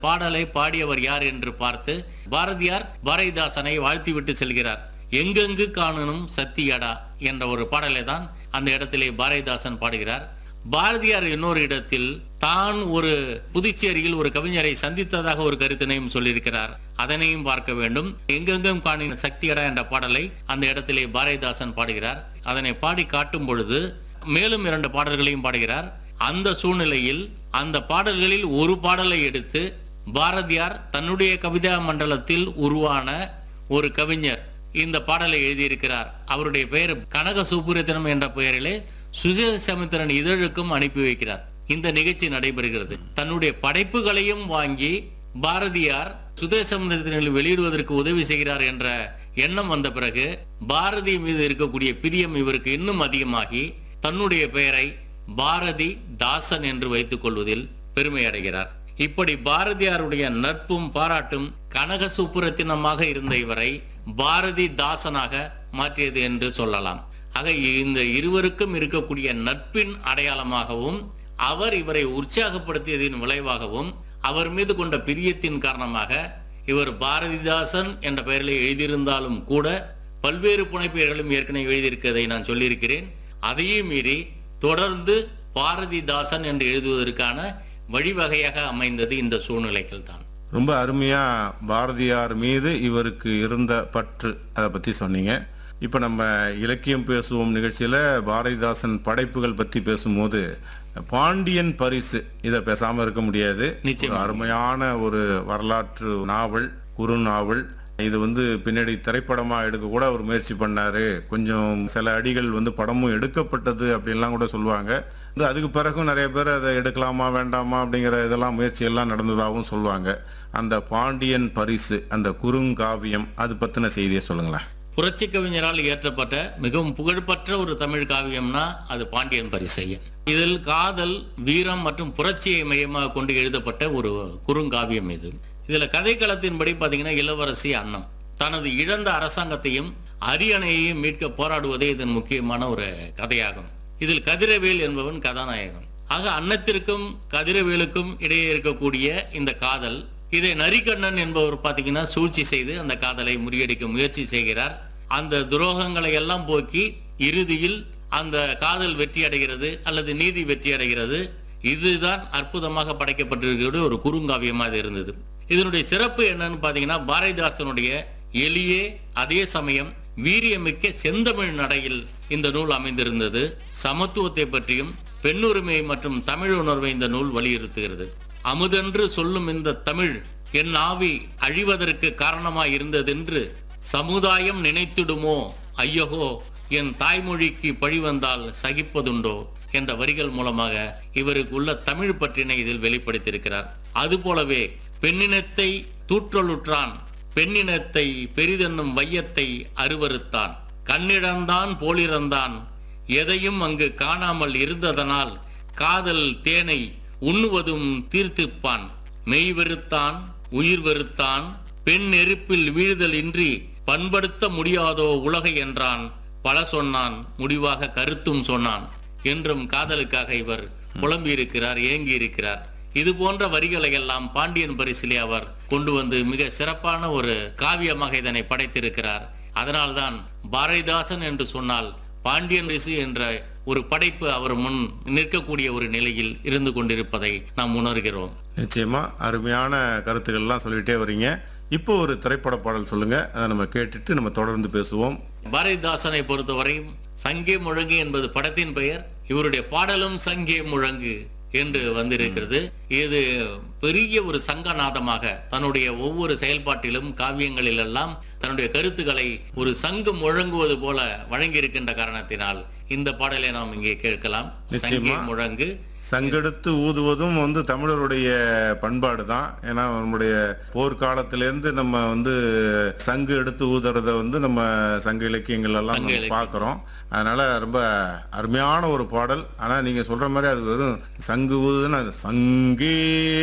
பாடலை பாடியவர் யார் என்று பார்த்து பாரதியார் பாரதிதாசனை வாழ்த்திவிட்டு செல்கிறார் எங்கெங்கு காணணும் சத்தியடா என்ற ஒரு பாடலை தான் அந்த இடத்திலே பாரதிதாசன் பாடுகிறார் பாரதியார் இன்னொரு இடத்தில் தான் ஒரு புதுச்சேரியில் ஒரு கவிஞரை சந்தித்ததாக ஒரு கருத்தினையும் சொல்லியிருக்கிறார் அதனையும் பார்க்க வேண்டும் எங்கெங்கும் காணின சக்தியடா என்ற பாடலை அந்த இடத்திலே பாரதிதாசன் பாடுகிறார் அதனை பாடி காட்டும் பொழுது மேலும் இரண்டு பாடல்களையும் பாடுகிறார் அந்த சூழ்நிலையில் அந்த பாடல்களில் ஒரு பாடலை எடுத்து பாரதியார் தன்னுடைய கவிதா மண்டலத்தில் உருவான ஒரு கவிஞர் இந்த பாடலை எழுதியிருக்கிறார் அவருடைய பெயர் கனக சுப்புரத்தினம் என்ற பெயரிலே சுஜசமுத்திரன் இதழுக்கும் அனுப்பி வைக்கிறார் இந்த நிகழ்ச்சி நடைபெறுகிறது தன்னுடைய படைப்புகளையும் வாங்கி பாரதியார் சுதேசமுத்திரத்தில் வெளியிடுவதற்கு உதவி செய்கிறார் என்ற எண்ணம் வந்த பிறகு பாரதி மீது இருக்கக்கூடிய பிரியம் இவருக்கு இன்னும் அதிகமாகி தன்னுடைய பெயரை பாரதி தாசன் என்று வைத்துக் கொள்வதில் பெருமை அடைகிறார் இப்படி பாரதியாருடைய நட்பும் பாராட்டும் கனக சுப்புரத்தினமாக இருந்த இவரை பாரதி தாசனாக மாற்றியது என்று சொல்லலாம் ஆக இந்த இருவருக்கும் இருக்கக்கூடிய நட்பின் அடையாளமாகவும் அவர் இவரை உற்சாகப்படுத்தியதின் விளைவாகவும் அவர் மீது கொண்ட பிரியத்தின் காரணமாக இவர் பாரதிதாசன் என்ற பெயரில் எழுதியிருந்தாலும் கூட பல்வேறு புனைப்பெயர்களும் ஏற்கனவே எழுதியிருக்கிறதை நான் சொல்லியிருக்கிறேன் அதையும் மீறி தொடர்ந்து பாரதிதாசன் என்று எழுதுவதற்கான வழிவகையாக அமைந்தது இந்த சூழ்நிலைகள் தான் ரொம்ப அருமையா பாரதியார் மீது இவருக்கு இருந்த பற்று அதை பத்தி சொன்னீங்க இப்போ நம்ம இலக்கியம் பேசுவோம் நிகழ்ச்சியில பாரதிதாசன் படைப்புகள் பத்தி பேசும்போது பாண்டியன் பரிசு இதை பேசாம இருக்க முடியாது நிச்சயமா. ஒரு அருமையான ஒரு வரலாற்று நாவல் குறு நாவல் இது வந்து பின்னாடி திரைப்படமா எடுக்க கூட அவர் முயற்சி பண்ணாரு கொஞ்சம் சில அடிகள் வந்து படமும் எடுக்கப்பட்டது அப்படின்லாம் கூட சொல்லுவாங்க இது அதுக்கு பிறகும் நிறைய பேர் அதை எடுக்கலாமா வேண்டாமா அப்படிங்கிற இதெல்லாம் முயற்சி எல்லாம் நடந்ததாகவும் சொல்லுவாங்க அந்த பாண்டியன் பரிசு அந்த குறுங்காவியம் அது பத்தின செய்தியை சொல்லுங்களேன் புரட்சி கவிஞரால் இயற்றப்பட்ட மிகவும் புகழ்பெற்ற ஒரு தமிழ் காவியம்னா அது பாண்டியன் பரிசையன் இதில் காதல் வீரம் மற்றும் புரட்சியை மையமாக கொண்டு எழுதப்பட்ட ஒரு குறுங்காவியம் இது இதுல கதைக்களத்தின்படி பாத்தீங்கன்னா இளவரசி அன்னம் தனது இழந்த அரசாங்கத்தையும் அரியணையையும் மீட்க போராடுவதே இதன் முக்கியமான ஒரு கதையாகும் இதில் கதிரவேல் என்பவன் கதாநாயகன் ஆக அன்னத்திற்கும் கதிரவேலுக்கும் இடையே இருக்கக்கூடிய இந்த காதல் இதை நரிக்கண்ணன் என்பவர் பார்த்தீங்கன்னா சூழ்ச்சி செய்து அந்த காதலை முறியடிக்க முயற்சி செய்கிறார் அந்த துரோகங்களை எல்லாம் போக்கி இறுதியில் அந்த காதல் வெற்றி அடைகிறது அல்லது நீதி வெற்றி அடைகிறது இதுதான் அற்புதமாக படைக்கப்பட்டிருக்கக்கூடிய ஒரு குறுங்காவியமாக இது இருந்தது இதனுடைய சிறப்பு என்னன்னு பார்த்தீங்கன்னா பாரதிதாசனுடைய எளிய அதே சமயம் வீரியமிக்க செந்தமிழ் நடையில் இந்த நூல் அமைந்திருந்தது சமத்துவத்தை பற்றியும் பெண்ணுரிமை மற்றும் தமிழ் உணர்வை இந்த நூல் வலியுறுத்துகிறது அமுதென்று சொல்லும் இந்த தமிழ் என் ஆவி அழிவதற்கு காரணமாய் இருந்ததென்று சமுதாயம் நினைத்திடுமோ ஐயகோ என் தாய்மொழிக்கு பழி வந்தால் சகிப்பதுண்டோ என்ற வரிகள் மூலமாக இவருக்கு உள்ள தமிழ் பற்றினை இதில் வெளிப்படுத்தியிருக்கிறார் அதுபோலவே பெண்ணினத்தை தூற்றலுற்றான் பெண்ணினத்தை பெரிதென்னும் வையத்தை அருவருத்தான் கண்ணிழந்தான் போலிறந்தான் எதையும் அங்கு காணாமல் இருந்ததனால் காதல் தேனை உண்ணுவதும் தீர்த்துப்பான் மெய் வெறுத்தான் உயிர் வெறுத்தான் பெண் நெருப்பில் வீழ்தல் இன்றி பண்படுத்த முடியாதோ உலகை என்றான் பல சொன்னான் முடிவாக கருத்தும் சொன்னான் என்றும் காதலுக்காக இவர் புலம்பியிருக்கிறார் ஏங்கி இருக்கிறார் இது போன்ற வரிகளை எல்லாம் பாண்டியன் பரிசிலே அவர் கொண்டு வந்து மிக சிறப்பான ஒரு காவியமாக இதனை படைத்திருக்கிறார் அதனால்தான் பாரதிதாசன் என்று சொன்னால் பாண்டியன் ரிஷி என்ற ஒரு படைப்பு அவர் முன் நிற்கக்கூடிய ஒரு நிலையில் இருந்து கொண்டிருப்பதை நாம் உணர்கிறோம் நிச்சயமா அருமையான கருத்துக்கள்லாம் சொல்லிட்டே வரீங்க இப்போ ஒரு திரைப்பட பாடல் சொல்லுங்க அதை நம்ம கேட்டுட்டு நம்ம தொடர்ந்து பேசுவோம் பாரதிதாசனை பொறுத்தவரையும் சங்கே முழங்கு என்பது படத்தின் பெயர் இவருடைய பாடலும் சங்கே முழங்கு என்று வந்திருக்கிறது இது பெரிய ஒரு சங்கநாதமாக தன்னுடைய ஒவ்வொரு செயல்பாட்டிலும் காவியங்களிலெல்லாம் தன்னுடைய கருத்துக்களை ஒரு சங்கு முழங்குவது போல வழங்கியிருக்கின்ற காரணத்தினால் இந்த பாடலை நாம் இங்கே கேட்கலாம் சங்கே முழங்கு சங்கெடுத்து ஊதுவதும் வந்து தமிழருடைய பண்பாடு தான் ஏன்னா நம்முடைய போர்க்காலத்திலேருந்து நம்ம வந்து சங்கு எடுத்து ஊதுறத வந்து நம்ம சங்க இலக்கியங்கள் எல்லாம் சங்க நம்ம இலக்கியம். பார்க்குறோம் அதனால ரொம்ப அருமையான ஒரு பாடல் ஆனா நீங்க சொல்ற மாதிரி அது வெறும் சங்கு ஊதுன்னா அது சங்கே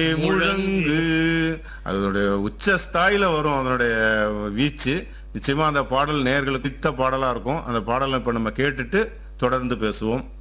முழங்கு அதனுடைய உச்ச ஸ்தாயில வரும் அதனுடைய வீச்சு நிச்சயமா அந்த பாடல் நேர்களுக்கு பித்த பாடலா இருக்கும் அந்த பாடலை இப்ப நம்ம கேட்டுட்டு தொடர்ந்து பேசுவோம்